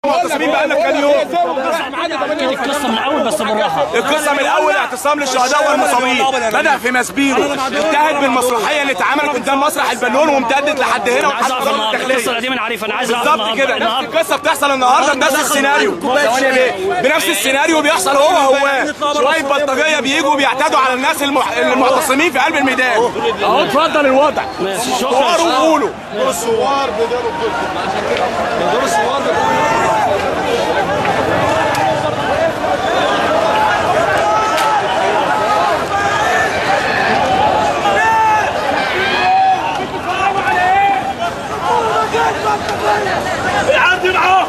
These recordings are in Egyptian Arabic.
معتصمين بقالنا كام يوم القصه من الاول بس بالراحه القصه من اول اعتصام للشهداء والمصابين بدا في مسبيرو انتهت بالمسرحيه اللي اتعملت قدام مسرح البالون وامتدت لحد هنا عايز وحتى اعرف وزاره النهارده القصه الداخليه القديمه انا عارفها انا عايز اعرف بالظبط النهارده كده نفس النهارده القصه بتحصل النهارده بنفس السيناريو ثواني يا بيه بنفس السيناريو بيحصل هو هو شويه بلطجيه بيجوا بيعتدوا على الناس المح... المعتصمين في قلب الميدان اهو اتفضل الوضع ماشي شكرا صوروا وقولوا الثوار بداروا بدور الثوار عندي معاه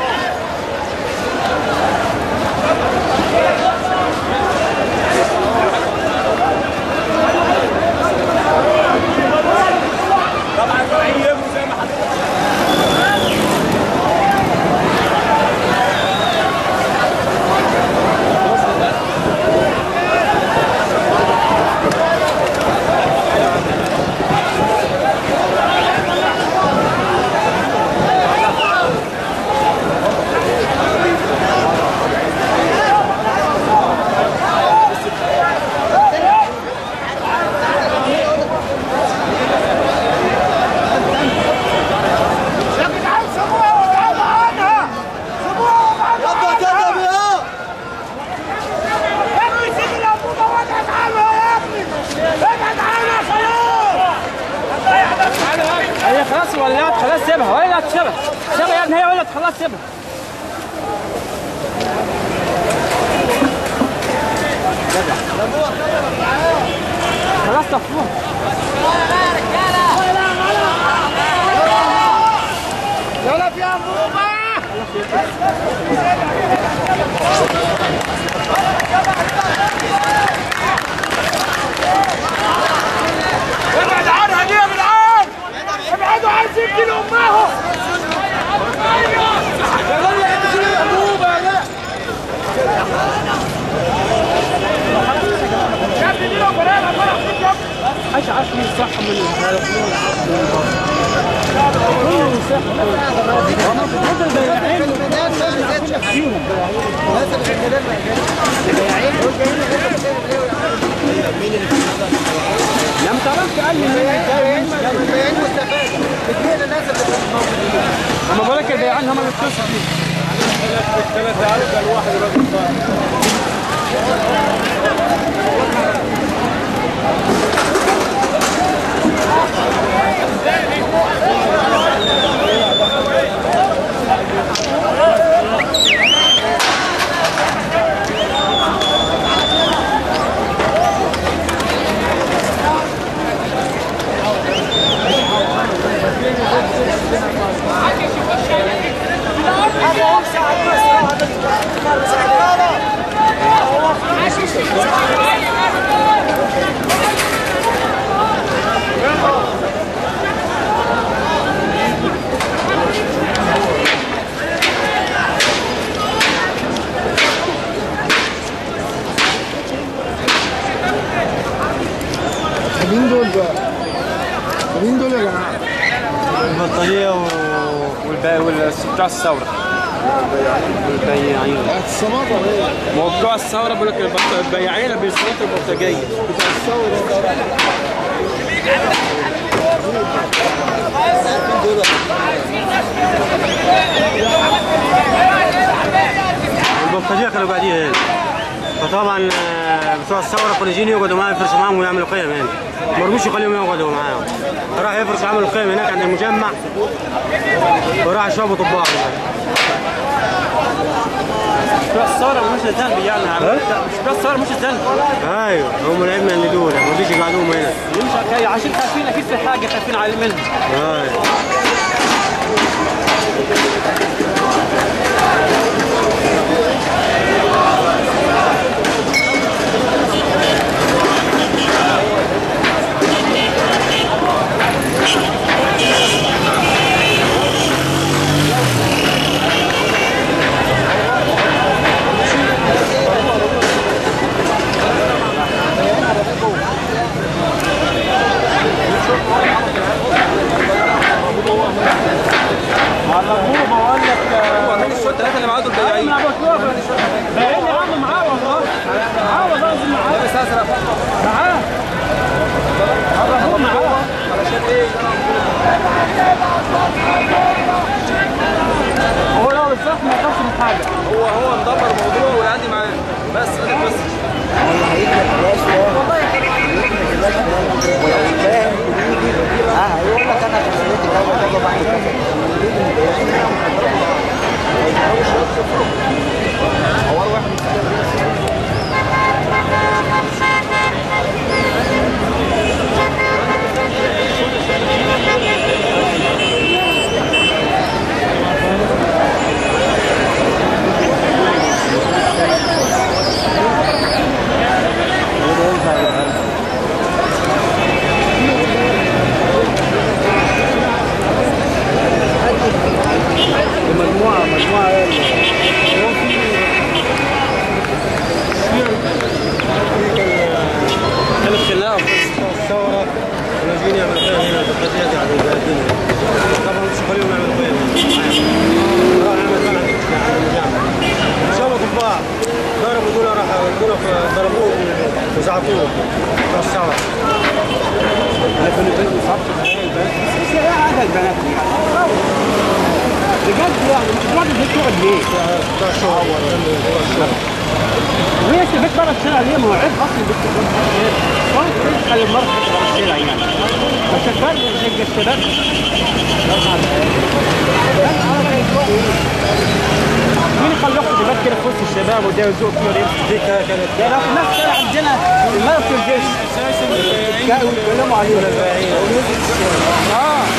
يلا كده بيها هي خلاص ولعت خلاص سيبها ولعت سيبها سيبها يا ابني هي ولعت خلاص سيبها خلاص طفوها يلا فيها ابعد عنها دي يا جدعان ابعدوا عن سكين امها عايش عاش من الصحة من لم تعرفش قال لي البياعين مستفاد اثنين الناس اللي موجودين اما بقول لك البياعين هم اللي اتصلوا فيه مين دول بقى؟ مين دول يا جماعه؟ البطارية و... والباقي وال... بتوع الثورة والبياعين اعتصامات ولا ايه؟ ما هو بتوع الثورة بيقول لك البط- البياعين بيصرفوا البطاجية بتاع الثوره البطارية كانوا قاعدين هنا فطبعا آه، بتوع الثورة كانوا يجيني يقعدوا معاهم يفرشوا معاهم ويعملوا قيم هنا ما رضوش يخليهم يقعدوا معاهم راح يفرشوا عملوا قيم هناك عند المجمع وراح يشربوا طباخ هناك بتوع الثورة مش الذنب يعني مش بتوع الثورة مش الذنب ايوه هم العلم اللي دول ما رضوش يقعدوهم هنا مش عشان خايفين اكيد في حاجة خايفين على منها ايوه على الغروب بقول لك هو لو الصف ما يخافش من حاجه هو هو مدبر موضوع والعندي معاه بس ادي بس اه يقول لك انا شخصيتي كذا كذا بعمل كذا مجموعه مجموعه كانت خناقه في الثوره كانوا جايين يعملوا فيها هنا القضيه دي على البلدين طبعا مش خليهم يعملوا فيها هنا راح يعمل فيها عند المجامع شبكوا في بعض ضربوا دول راح دول ضربوه وزعقوه في الثوره انا كنت بنت صف البنات بس ايه هذا البنات دي بجد يعني مش الراجل ده تقعد ليه؟ بتاع شهر وهي البيت بره الشارع ليه؟ ما هو عيب اصلا البيت بره الشارع خلاص ليه تخلي المرأة تطلع بره الشارع يعني فشغال زي الشباب مين يخليكم شباب كده في وسط الشباب وده يزوق فيه وده دي كانت ده لو الناس كده عندنا الملك الجيش كانوا يتكلموا عليه